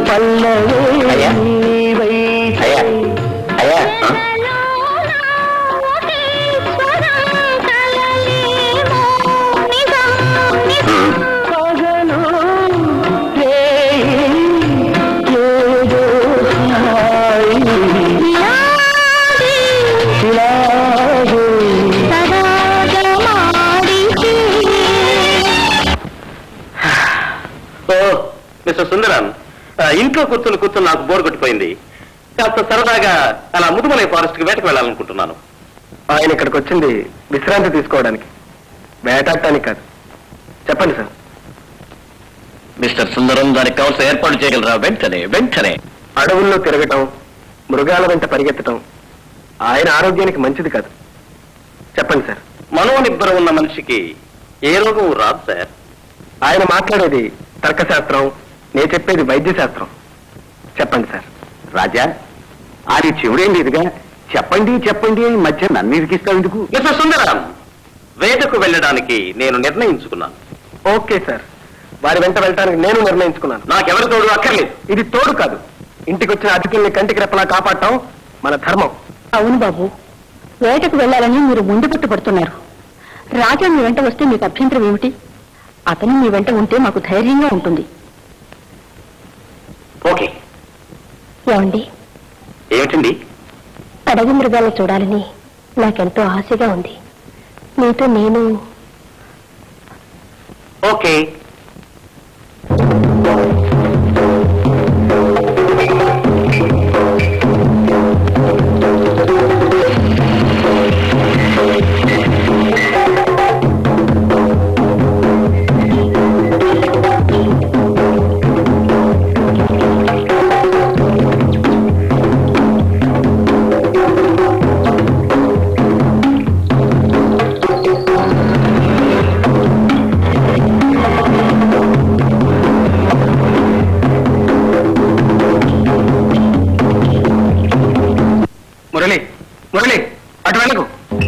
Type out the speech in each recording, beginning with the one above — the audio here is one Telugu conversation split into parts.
పల్లవే అయ్యా. నీవై అయ్యా అయ్యా ఆ? పగలు రేయి ఏదో హాయి ఇలాగే ఓ మిస్టర్ సుందరం ఆ, ఇంట్లో కూర్చుని కూర్చుని నాకు బోర్ కొట్టిపోయింది కాస్త సరదాగా అలా ముదుమలై ఫారెస్ట్ కి వేటకు వెళ్ళాలనుకుంటున్నాను ఆయన ఇక్కడికి వచ్చింది విశ్రాంతి తీసుకోవడానికి వేటాడటానికి కాదు చెప్పండి సార్ మిస్టర్ సుందరం దానికి కావాల్సిన ఏర్పాటు చేయగలరా వెంటనే వెంటనే అడవుల్లో తిరగటం మృగాల వెంట పరిగెత్తటం ఆయన ఆరోగ్యానికి మంచిది కాదు చెప్పండి సార్ మనోనిబ్బరం ఉన్న మనిషికి ఏ రోగం రాదు సార్ ఆయన మాట్లాడేది తర్కశాస్త్రం నేను చెప్పేది వైద్య శాస్త్రం చెప్పండి సార్ రాజా అది చెవుడేం లేదుగా చెప్పండి చెప్పండి అని మధ్య నన్ను ఇరికిస్తావు ఎందుకు మిస్టర్ సుందరం వేటకు వెళ్ళడానికి నేను నిర్ణయించుకున్నాను ఓకే సార్ వారి వెంట వెళ్ళటానికి నేను నిర్ణయించుకున్నాను నాకెవరి తోడు అక్కర్లేదు ఇది తోడు కాదు ఇంటికి వచ్చిన అతిథుల్ని కంటికి రెప్పలా కాపాడటం మన ధర్మం అవును బాబు వేటకు వెళ్ళాలని మీరు ముందు పట్టుబడుతున్నారు రాజా మీ వెంట వస్తే మీకు అభ్యంతరం ఏమిటి అతను మీ వెంట ఉంటే మాకు ధైర్యంగా ఉంటుంది ఓకే ఏమండి ఏమిటండి అడవి మృగాలు చూడాలని నాకెంతో ఆశగా ఉంది మీతో నేను ఓకే మురళి మురళి అటు వెళ్ళకు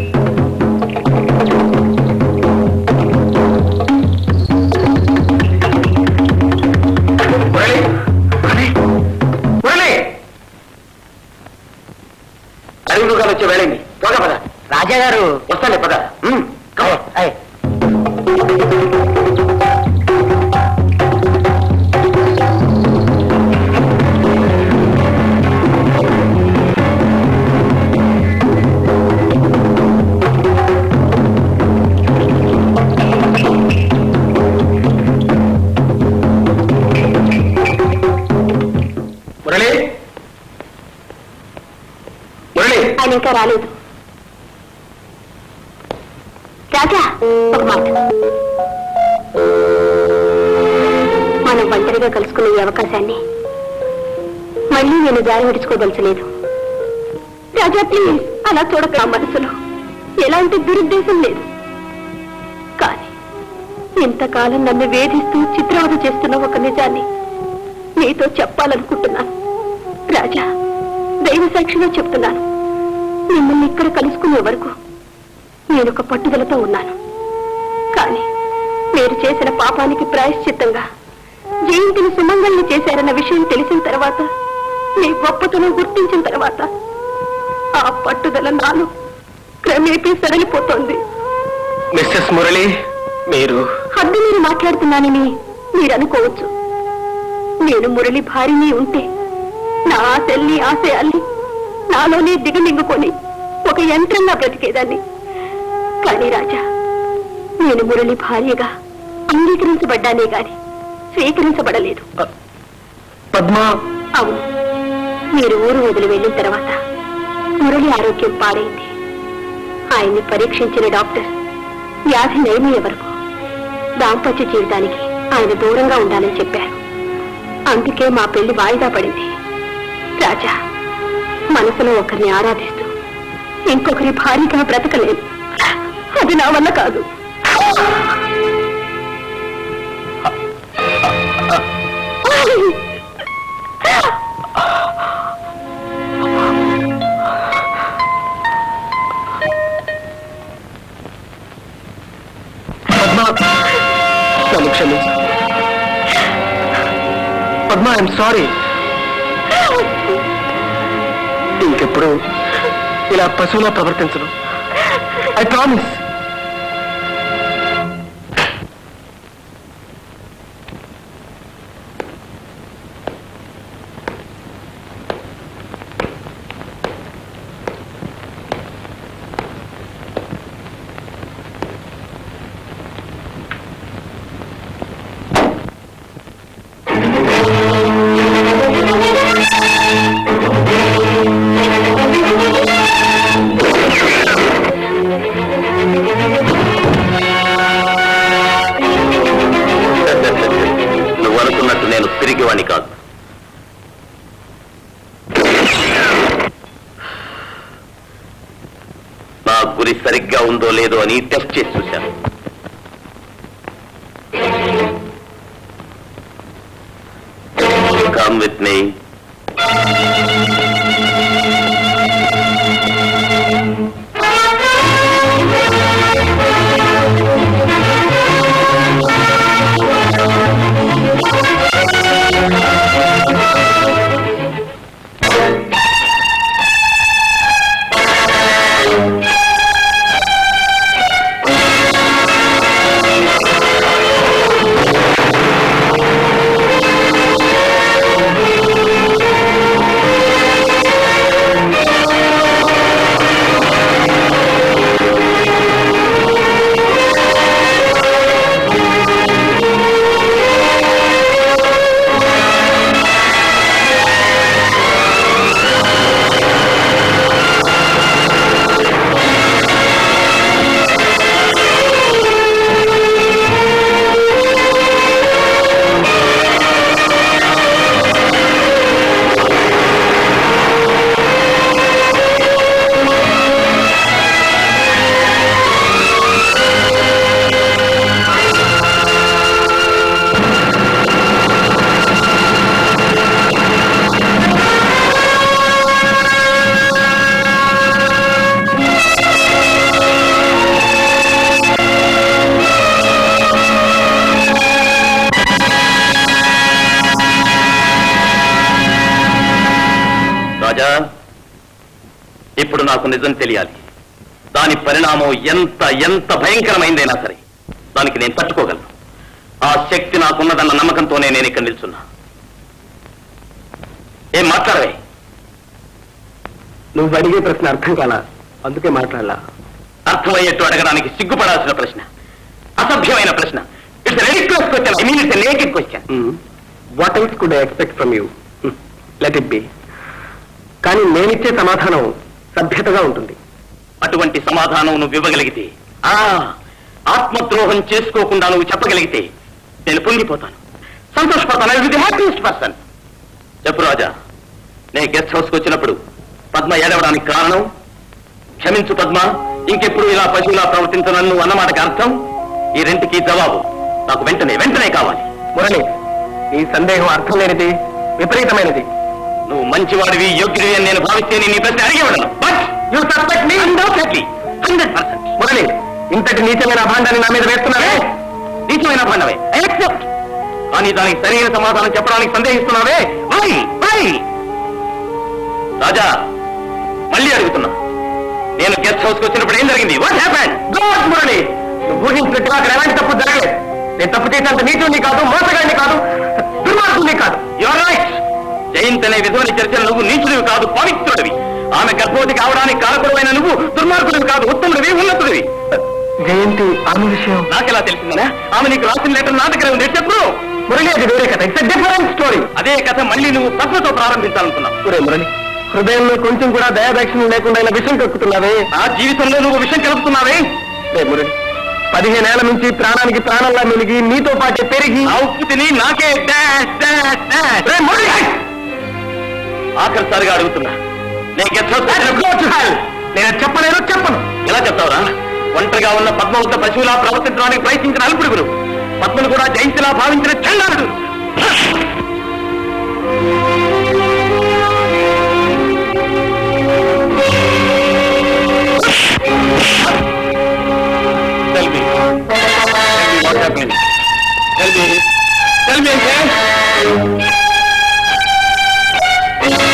మురళి మురళి మురళి అడవి గారు వచ్చే వేళండి త్వరగా పద రాజా గారు వస్తాలే పద ఉమ్, come on. అయ్ మురళి మురళి ఆయన ఇంకా రాలేదు రాజా ఒక మాట మనం ఒంటరిగా కలుసుకునే ఈ అవకాశాన్ని మళ్ళీ నేను జారి విడుచుకోదలచలేదు రాజా ప్లీజ్ అలా చూడక నా మనసులో ఎలాంటి దురుద్దేశం లేదు కానీ ఇంతకాలం నన్ను వేధిస్తూ చిత్రవద చేస్తున్న ఒక నిజాన్ని నీతో చెప్పాలనుకుంటున్నాను రాజా దైవ సాక్షిగా చెప్తున్నాను మిమ్మల్ని ఇక్కడ కలుసుకునే వరకు నేను ఒక పట్టుదలతో ఉన్నాను కానీ మీరు చేసిన పాపానికి ప్రాయశ్చిత్తంగా జయంతిని సుమంగల్ని చేశారన్న విషయం తెలిసిన తర్వాత మీ గొప్పతనం గుర్తించిన తర్వాత ఆ పట్టుదల నాలో క్రమేపీ సడలిపోతోంది మిస్సెస్ మురళి మీరు హద్దు మీరు మాట్లాడుతున్నానని మీరు అనుకోవచ్చు నేను మురళి భార్యని ఉంటే నా ఆశల్ని ఆశయాల్ని నాలోనే దిగమింగుకొని ఒక యంత్రంగా బ్రతికేదాన్ని కానీ రాజా నేను మురళి భార్యగా అంగీకరించబడ్డానే గాని స్వీకరించబడలేదు పద్మ అవును మీరు ఊరు వదిలి వెళ్ళిన తర్వాత మురళి ఆరోగ్యం పాడైంది ఆయన్ని పరీక్షించిన డాక్టర్ వ్యాధి నయమయ్యే వరకు దాంపత్య జీవితానికి ఆయన దూరంగా ఉండాలని చెప్పారు అందుకే మా పెళ్లి వాయిదా పడింది రాజా మనసులో ఒకరిని ఆరాధిస్తూ ఇంకొకరి భారీగా బ్రతకలేదు అది నా వల్ల కాదు పద్మ నన్ను క్షమించు పద్మ ఐఎమ్ సారీ ఇంకెప్పుడు ఇలా పశువులా ప్రవర్తించను ఐ ప్రామిస్ నువ్వు అనుకున్నట్టు నేను తిరిగివాణ్ణి కాదు నా గురి సరిగ్గా ఉందో లేదో అని టెస్ట్ చేసి చూశాను కమ్ విత్ మీ రాజా ఇప్పుడు నాకు నిజం తెలియాలి దాని పరిణామం ఎంత ఎంత భయంకరమైందైనా సరే దానికి నేను తట్టుకోగలను ఆ శక్తి నాకున్నదన్న నమ్మకంతోనే నేను ఇక్కడ నిల్చున్నా ఏం మాట్లాడవే నువ్వు అడిగే ప్రశ్న అర్థం కాలా అందుకే మాట్లాడలా అర్థమయ్యేట్టు అడగడానికి సిగ్గుపడాల్సిన ప్రశ్న అసభ్యమైన ప్రశ్న it's ridiculous question I mean it's naked question what else could I expect from you let it be కానీ నేనిచ్చే సమాధానం సభ్యతగా ఉంటుంది అటువంటి సమాధానం నువ్వు ఇవ్వగలిగితే ఆ ఆత్మద్రోహం చేసుకోకుండా నువ్వు చెప్పగలిగితే నేను పొంగిపోతాను సంతోషపడతాను విత్ హ్యాపీయెస్ట్ పర్సన్ చెప్పు రాజా నేను గెస్ట్ హౌస్కి వచ్చినప్పుడు పద్మ ఏడవడానికి కారణం క్షమించు పద్మ ఇంకెప్పుడు ఇలా పశువులా ప్రవర్తించనని నువ్వు అన్నమాటకి అర్థం ఈ రెంటికి జవాబు నాకు వెంటనే వెంటనే కావాలి మురళి ఈ సందేహం అర్థం లేనిది విపరీతమైనది నువ్వు మంచివాడివి యోగ్యుడివి అని నేను భావిస్తే నేను ఈ ప్రశ్న అడిగేవాడను but you suspect me hundred percent Murali ఇంతటి నీచమైన అభాండాన్ని నా మీద వేస్తున్నావే నీచమైన పండవే యాక్సెప్ట్ కానీ దానికి సరైన సమాధానం చెప్పడానికి సందేహిస్తున్నావే వై వై రాజా మళ్ళీ అడుగుతున్నా నేను గెస్ట్ హౌస్ కి వచ్చినప్పుడు ఏం జరిగింది వాట్ హ్యాపెన్ గాడ్ మురళి నువ్వు ఊహించినట్టుగా అక్కడ ఎలాంటి తప్పు జరగలేదు నేను తప్పు చేసినంత నీచుని కాదు మోసగాడిని కాదు దుర్మార్గుని కాదు యువర్ రైట్ జయంత్ అనే విధుని చర్చలు నువ్వు నీచుడివి కాదు పవిత్రుడివి ఆమె గర్భవతి కావడానికి కారకుడమైన నువ్వు దుర్మార్గుడివి కాదు ఉత్తముడివి ఉన్నతుడివి జయంతి ఆమె విషయం నాకెలా తెలిసిందనా ఆమె నీకు రాసిన లెటర్ నా దగ్గర ఉంది చెప్పు మురళి అది వేరే కథ ఇట్స్ డిఫరెంట్ స్టోరీ అదే కథ మళ్ళీ నువ్వు పద్మతో ప్రారంభించాలనుకున్నావు ఒరే మురళి హృదయంలో కొంచెం కూడా దయాదాక్షిణ్యం లేకుండా ఇలా విషయం కక్కుతున్నావే నా జీవితంలో నువ్వు విషయం కలుపుతున్నావే రే మురళి పదిహేనేళ్ల నుంచి ప్రాణానికి ప్రాణంలా మెలిగి నీతో పాటే పెరిగి నా ఉప్పు తిని నాకే డాష్ డాష్ డాష్ రే మురళి ఆఖరిసారిగా అడుగుతున్నా నేను guest house Go to hell. నేను చెప్పలేను చెప్పను ఎలా చెప్తావురా ఒంటరిగా ఉన్న పద్మ వద్ద పశువులా ప్రవర్తించడానికి ప్రయత్నించిన అల్పుడుగురు పద్మను కూడా జయించిలా భావించిన చండాలుడు Tell me. Tell me what happened. Tell me. Tell me again.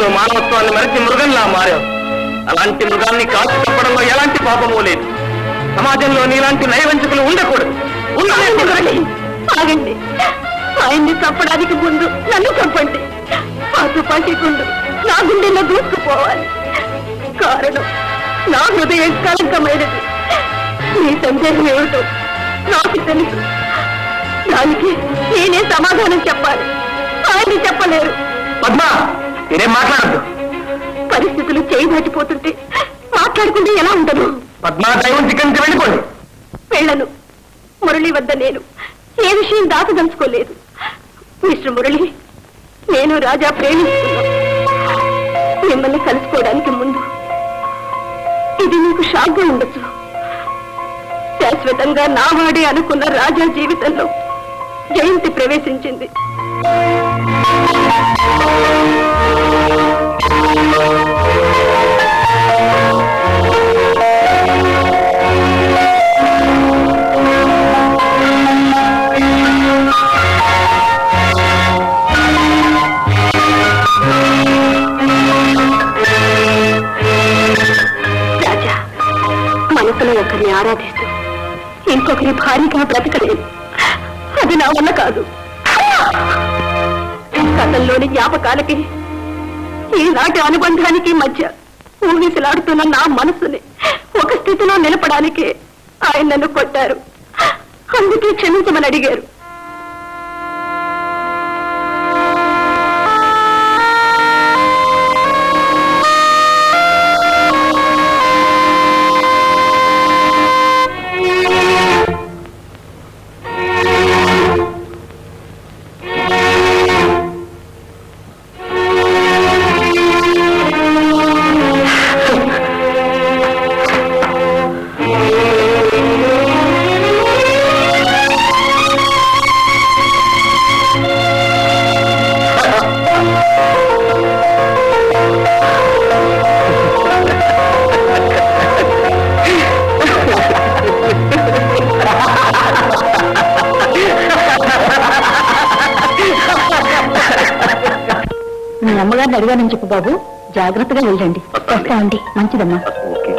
మధ్యలో మానవత్వాన్ని మరిచి మృగంలా మారావు అలాంటి మృగాన్ని కాల్చి చంపడంలో ఎలాంటి పాపమూ లేదు సమాజంలో నీలాంటి నైవంచకులు ఉండకూడదు ఉండలేకూడదు ఆగండి ఆయన్ని చంపడానికి ముందు నన్ను చంపండి ఆ తుపాకీ గుండు నా గుండెల్లో దూసుకుపోవాలి కారణం నా హృదయం కలంకమైనది మీ సందేహం ఏమిటో నాకు తెలుసు దానికి నేనే సమాధానం చెప్పాలి ఆయన్ని చెప్పలేరు పద్మ మీరేం మాట్లాడద్దు పరిస్థితులు చేయి దాటిపోతుంటే మాట్లాడుకుంటే ఎలా ఉండదు పద్మ దైవం చికెన్ వెళ్ళిపోండి వెళ్ళను మురళి వద్ద నేను ఏ విషయం దాచదలుచుకోలేదు మిస్టర్ మురళి నేను రాజా ప్రేమిస్తున్నాను మిమ్మల్ని కలుసుకోవడానికి ముందు ఇది మీకు షాక్గా ఉండొచ్చు శాశ్వతంగా నా వాడే అనుకున్న రాజా జీవితంలో జయంతి ప్రవేశించింది రాజా మనసులో ఒకరిని ఆరాధిస్తూ ఇంకొకరి భారీగా బ్రతకలేదు అది నా వల్ల కాదు కథల్లోని జ్ఞాపకాలకి ఈనాటి అనుబంధానికి మధ్య ఊగిసలాడుతున్న నా మనసుని ఒక స్థితిలో నిలపడానికి ఆయన నన్ను కొట్టారు అందుకే క్షమించమని అడిగారు మీ అమ్మగారిని అడిగానని చెప్పు బాబు జాగ్రత్తగా వెళ్ళండి వస్తామండి మంచిదమ్మా ఓకే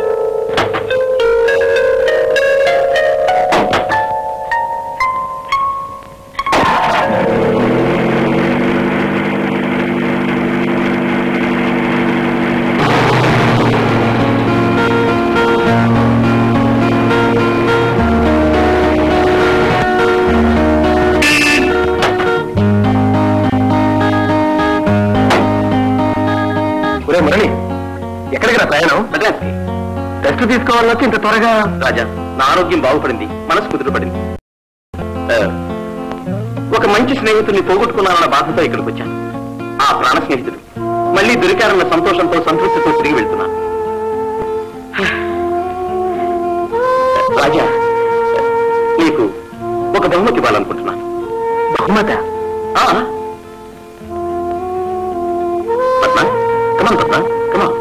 ఒరే మురళి ఎక్కడికి రా ప్రయాణం మద్రాస్కి రెస్ట్ తీసుకోవాలని వచ్చి ఇంత త్వరగా రాజా నా ఆరోగ్యం బాగుపడింది మనసు కుదుటపడింది ఆ, ఒక మంచి స్నేహితుడిని పోగొట్టుకున్నానన్న బాధతో ఇక్కడికి వచ్చాను ఆ ప్రాణ స్నేహితుడు మళ్ళీ దొరికారన్న సంతోషంతో సంతృప్తితో తిరిగి వెళ్తున్నాను రాజా నీకు ఒక బహుమతి ఇవ్వాలనుకుంటున్నాను బహుమత ఆ. పద్మ కమాన్ పద్మ కమాన్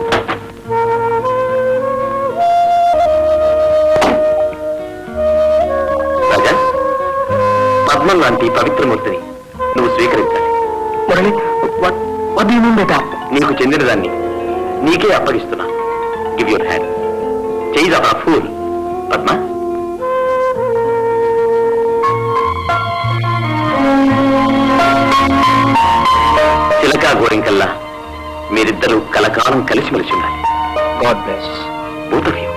రాజా పద్మం లాంటి పవిత్రమూర్తిని నువ్వు స్వీకరించాలి మురళి వద్దు మీన్ బేటా నీకు చెందినదాన్ని నీకే అప్పగిస్తున్నా గివ్ యువర్ హ్యాండ్ చేయి రా ఫూల్ పద్మ చిలకా గోరింకల్లా మీరిద్దరూ కలకాలం కలిసిమెలిసి ఉండాలి god bless both of you.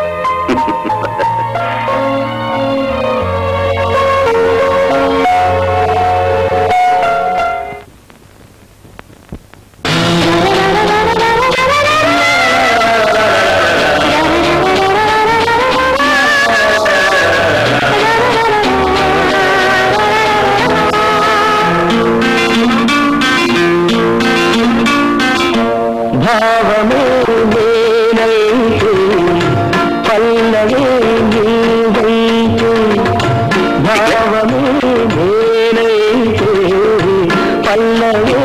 భావమే నేనైతే పల్లవే నీవైతే భావమే నేనైతే పల్లవే